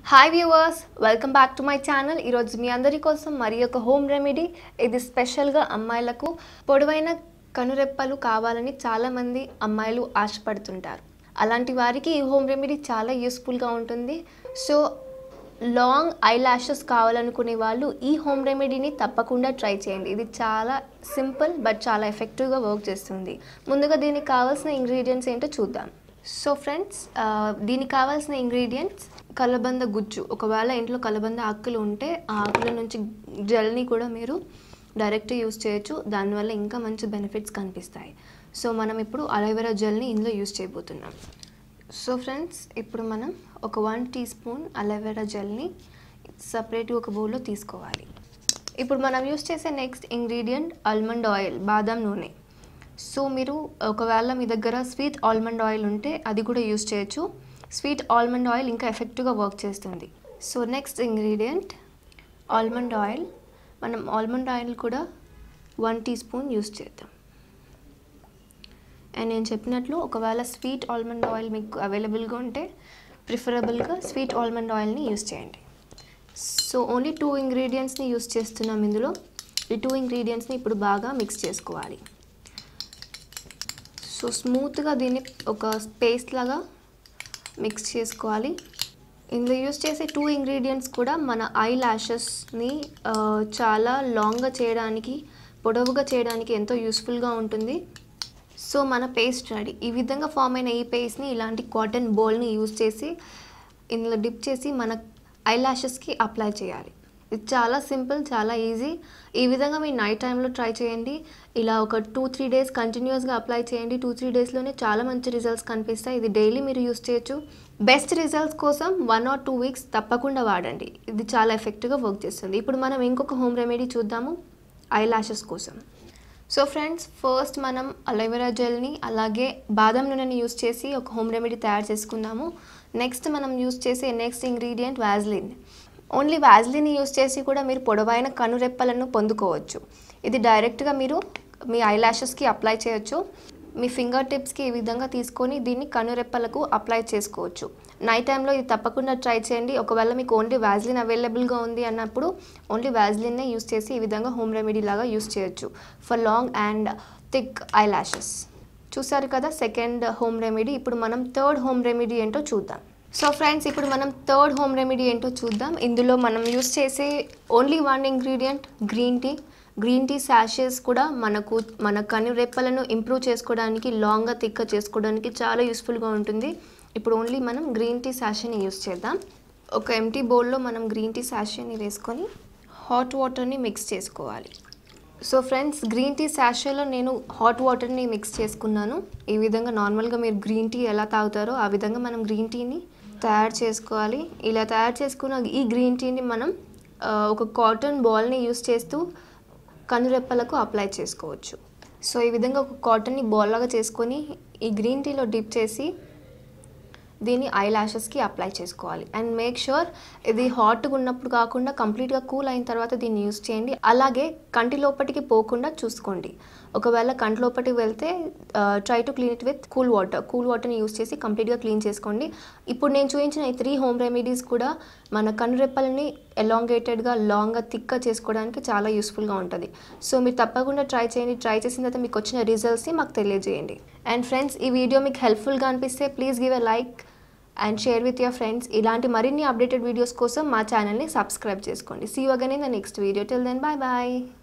hi viewers welcome back to my channel ఈరోజు మీ అందరి కోసం మరి ఒక హోమ్ రెమెడీ ఇది స్పెషల్గా అమ్మాయిలకు పొడవైన కనురెప్పలు కావాలని చాలామంది అమ్మాయిలు ఆశపడుతుంటారు అలాంటి వారికి ఈ హోమ్ రెమెడీ చాలా యూస్ఫుల్గా ఉంటుంది సో లాంగ్ ఐ లాషెస్ కావాలనుకునే వాళ్ళు ఈ హోమ్ రెమెడీని తప్పకుండా ట్రై చేయండి ఇది చాలా సింపుల్ బట్ చాలా ఎఫెక్టివ్గా వర్క్ చేస్తుంది ముందుగా దీనికి కావాల్సిన ఇంగ్రీడియంట్స్ ఏంటో చూద్దాం సో ఫ్రెండ్స్ దీనికి కావాల్సిన ఇంగ్రీడియంట్స్ కలబంద గుజ్జు ఒకవేళ ఇంట్లో కలబంద ఆకులు ఉంటే ఆ ఆకుల నుంచి జెల్ని కూడా మీరు డైరెక్ట్ యూస్ చేయొచ్చు దానివల్ల ఇంకా మంచి బెనిఫిట్స్ కనిపిస్తాయి సో మనం ఇప్పుడు అలోవెరా జెల్ని ఇందులో యూస్ చేయబోతున్నాం సో ఫ్రెండ్స్ ఇప్పుడు మనం ఒక వన్ టీ స్పూన్ అలోవెరా జెల్ని సపరేట్గా ఒక బౌల్లో తీసుకోవాలి ఇప్పుడు మనం యూస్ చేసే నెక్స్ట్ ఇంగ్రీడియంట్ ఆల్మండ్ ఆయిల్ బాదం నూనె సో మీరు ఒకవేళ మీ దగ్గర స్వీట్ ఆల్మండ్ ఆయిల్ ఉంటే అది కూడా యూస్ చేయొచ్చు స్వీట్ ఆల్మండ్ ఆయిల్ ఇంకా ఎఫెక్టివ్గా వర్క్ చేస్తుంది so next ingredient almond oil మనం ఆల్మండ్ ఆయిల్ కూడా వన్ టీ స్పూన్ యూస్ చేద్దాం అండ్ నేను చెప్పినట్లు ఒకవేళ స్వీట్ ఆల్మండ్ ఆయిల్ మీకు అవైలబుల్గా ఉంటే ప్రిఫరబుల్గా స్వీట్ ఆల్మండ్ ఆయిల్ని యూస్ చేయండి సో ఓన్లీ టూ ఇంగ్రీడియంట్స్ని యూస్ చేస్తున్నాం ఇందులో ఈ టూ ఇంగ్రీడియంట్స్ని ఇప్పుడు బాగా మిక్స్ చేసుకోవాలి సో స్మూత్గా దీన్ని ఒక పేస్ట్ లాగా మిక్స్ చేసుకోవాలి ఇందులో యూస్ చేసే టూ ఇంగ్రీడియంట్స్ కూడా మన ఐ ల్యాషెస్ని చాలా లాంగ్గా చేయడానికి పొడవుగా చేయడానికి ఎంతో యూస్ఫుల్గా ఉంటుంది సో మన పేస్ట్ రెడీ ఈ విధంగా ఫామ్ అయిన ఈ పేస్ట్ని ఇలాంటి కాటన్ బౌల్ని యూస్ చేసి ఇందులో డిప్ చేసి మన ఐ ల్యాషెస్కి అప్లై చేయాలి ఇది చాలా సింపుల్ చాలా ఈజీ ఈ విధంగా మీరు నైట్ టైంలో ట్రై చేయండి ఇలా ఒక టూ త్రీ డేస్ కంటిన్యూస్గా అప్లై చేయండి టూ త్రీ డేస్లోనే చాలా మంచి రిజల్ట్స్ కనిపిస్తాయి ఇది డైలీ మీరు యూస్ చేయొచ్చు బెస్ట్ రిజల్ట్స్ కోసం వన్ ఆర్ టూ వీక్స్ తప్పకుండా వాడండి ఇది చాలా ఎఫెక్టివ్గా వర్క్ చేస్తుంది ఇప్పుడు మనం ఇంకొక హోమ్ రెమెడీ చూద్దాము ఐ లాషెస్ కోసం సో ఫ్రెండ్స్ ఫస్ట్ మనం అలోవెరా జెల్ని అలాగే బాదం నూనెని యూస్ చేసి ఒక హోమ్ రెమెడీ తయారు చేసుకుందాము నెక్స్ట్ మనం యూస్ చేసే next ingredient Vaseline only Vaseline use చేసి కూడా మీరు పొడవైన కనురెప్పలను పొందుకోవచ్చు ఇది డైరెక్ట్గా మీరు మీ ఐ లాషెస్కి అప్లై చేయొచ్చు మీ ఫింగర్ టిప్స్కి ఈ విధంగా తీసుకొని దీన్ని కనురెప్పలకు అప్లై చేసుకోవచ్చు నైట్ టైంలో ఇది తప్పకుండా ట్రై చేయండి ఒకవేళ మీకు ఓన్లీ వ్యాజ్లిన్ అవైలబుల్గా ఉంది అన్నప్పుడు ఓన్లీ వ్యాజ్లిన్నే యూస్ చేసి ఈ విధంగా హోమ్ రెమెడీ లాగా యూస్ చేయొచ్చు for long and thick eyelashes చూసారు కదా సెకండ్ హోమ్ రెమెడీ ఇప్పుడు మనం థర్డ్ హోమ్ రెమెడీ ఏంటో చూద్దాం సో ఫ్రెండ్స్ ఇప్పుడు మనం థర్డ్ హోమ్ రెమెడీ ఏంటో చూద్దాం ఇందులో మనం యూస్ చేసే only one ingredient green tea green tea శాషెస్ కూడా మనకు మన కను రెప్పలను ఇంప్రూవ్ చేసుకోవడానికి లాంగ్గా థిక్గా చేసుకోవడానికి చాలా యూస్ఫుల్గా ఉంటుంది ఇప్పుడు ఓన్లీ మనం గ్రీన్ టీ శాషని యూస్ చేద్దాం ఒక ఎంటీ బౌల్లో మనం గ్రీన్ టీ శాషని వేసుకొని హాట్ వాటర్ని మిక్స్ చేసుకోవాలి సో ఫ్రెండ్స్ గ్రీన్ టీ శాషేలో నేను హాట్ వాటర్ని మిక్స్ చేసుకున్నాను ఈ విధంగా నార్మల్గా మీరు గ్రీన్ టీ ఎలా తాగుతారో ఆ విధంగా మనం గ్రీన్ టీని తయారు చేసుకోవాలి ఇలా తయారు చేసుకున్న ఈ గ్రీన్ టీని మనం ఆ, ఒక కాటన్ బాల్ని యూస్ చేస్తూ కనురెప్పలకు అప్లై చేసుకోవచ్చు సో ఈ విధంగా ఒక కాటన్ని బాల్ లాగా చేసుకొని ఈ గ్రీన్ టీలో డిప్ చేసి దీన్ని ఐ లాషెస్కి అప్లై చేసుకోవాలి అండ్ మేక్ షూర్ ఇది హాట్గా ఉన్నప్పుడు కాకుండా కంప్లీట్గా కూల్ అయిన తర్వాత దీన్ని యూస్ చేయండి అలాగే కంటి లోపటికి పోకుండా చూసుకోండి ఒకవేళ కంటి లోపటికి వెళ్తే try to clean it with cool water cool వాటర్ని యూస్ చేసి కంప్లీట్గా క్లీన్ చేసుకోండి ఇప్పుడు నేను చూపించిన ఈ త్రీ హోమ్ రెమెడీస్ కూడా మన కనురెప్పల్ని ఎలాంగేటెడ్గా లాంగ్గా థిక్గా చేసుకోవడానికి చాలా యూస్ఫుల్గా ఉంటుంది సో మీరు తప్పకుండా ట్రై చేయండి ట్రై చేసిన తర్వాత మీకు వచ్చిన రిజల్ట్స్ని మాకు తెలియజేయండి అండ్ ఫ్రెండ్స్ ఈ వీడియో మీకు హెల్ప్ఫుల్గా అనిపిస్తే please give a like and share with your friends ఇలాంటి మరిన్ని అప్డేటెడ్ వీడియోస్ కోసం మా ఛానల్ని సబ్స్క్రైబ్ చేసుకోండి see you again in the next video till then bye bye